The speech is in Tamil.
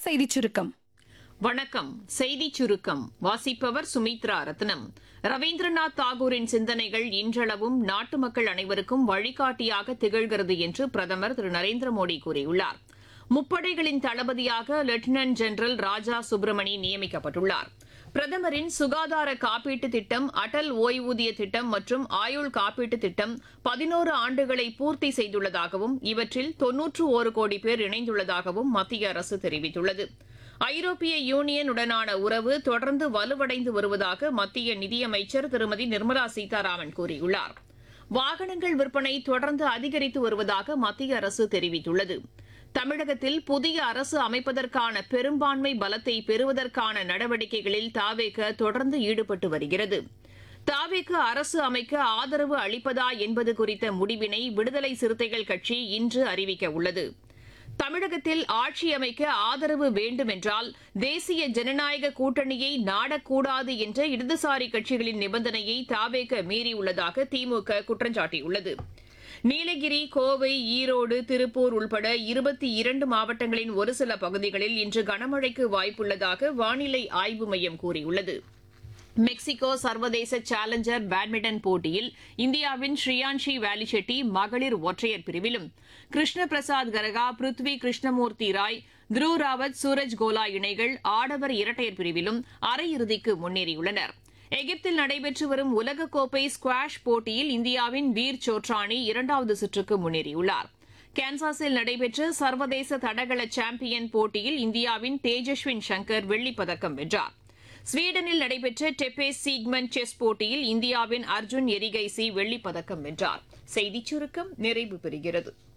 செய்திச் சுருக்கம் வணக்கம் செய்தி சுருக்கம் வாசிப்பவர் சுமித்ரா ரத்னம் ரவீந்திரநாத் தாகூரின் சிந்தனைகள் இன்றளவும் நாட்டு மக்கள் அனைவருக்கும் வழிகாட்டியாக திகழ்கிறது என்று பிரதமர் திரு நரேந்திர மோடி கூறியுள்ளார் முப்படைகளின் தளபதியாக லெப்டினன்ட் ஜெனரல் ராஜா சுப்பிரமணி நியமிக்கப்பட்டுள்ளார் பிரதமரின் சுகாதார காப்பீட்டு திட்டம் அடல் ஓய்வூதிய திட்டம் மற்றும் ஆயுள் காப்பீட்டு திட்டம் பதினோரு ஆண்டுகளை பூர்த்தி செய்துள்ளதாகவும் இவற்றில் தொன்னூற்று ஒரு கோடி பேர் இணைந்துள்ளதாகவும் மத்திய அரசு தெரிவித்துள்ளது ஐரோப்பிய யூனியனுடனான உறவு தொடர்ந்து வலுவடைந்து வருவதாக மத்திய நிதியமைச்சர் திருமதி நிர்மலா சீதாராமன் கூறியுள்ளார் வாகனங்கள் விற்பனை தொடர்ந்து அதிகரித்து வருவதாக மத்திய அரசு தெரிவித்துள்ளது தமிழகத்தில் புதிய அரசு அமைப்பதற்கான பெரும்பான்மை பலத்தை பெறுவதற்கான நடவடிக்கைகளில் தாவேக தொடர்ந்து ஈடுபட்டு வருகிறது தாவேக்கு அரசு அமைக்க ஆதரவு அளிப்பதா என்பது குறித்த முடிவினை விடுதலை சிறுத்தைகள் கட்சி இன்று அறிவிக்க உள்ளது தமிழகத்தில் ஆட்சி அமைக்க ஆதரவு வேண்டும் என்றால் தேசிய ஜனநாயக கூட்டணியை நாடக்கூடாது என்ற இடதுசாரி கட்சிகளின் நிபந்தனையை தாவேக மீறியுள்ளதாக திமுக குற்றம் சாட்டியுள்ளது நீலகிரி கோவை ஈரோடு திருப்பூர் உள்பட இருபத்தி இரண்டு மாவட்டங்களின் ஒரு சில பகுதிகளில் இன்று கனமழைக்கு வாய்ப்புள்ளதாக வானிலை ஆய்வு மையம் கூறியுள்ளது மெக்சிகோ சர்வதேச சேலஞ்சர் பேட்மிண்டன் போட்டியில் இந்தியாவின் ஸ்ரீயான்ஷி வேலிச்செட்டி மகளிர் ஒற்றையர் பிரிவிலும் கிருஷ்ண பிரசாத் கரகா பிருத்வி கிருஷ்ணமூர்த்தி ராய் த்ருவ் ராவத் சூரஜ் கோலா இணைகள் ஆடவர் இரட்டையர் பிரிவிலும் அரையிறுதிக்கு முன்னேறியுள்ளனர் எகிப்தில் நடைபெற்று வரும் உலகக்கோப்பை ஸ்குவாஷ் போட்டியில் இந்தியாவின் வீர் சோட்ரானி இரண்டாவது சுற்றுக்கு முன்னேறியுள்ளார் கான்சாஸில் நடைபெற்ற சர்வதேச தடகள சாம்பியன் போட்டியில் இந்தியாவின் தேஜஸ்வின் சங்கர் வெள்ளிப் பதக்கம் வென்றார் ஸ்வீடனில் நடைபெற்ற டெப்பேஸ் சீக்மன் செஸ் போட்டியில் இந்தியாவின் அர்ஜுன் எரிகைசி வெள்ளிப் பதக்கம் வென்றார் செய்திச் சுருக்கம் நிறைவு பெறுகிறது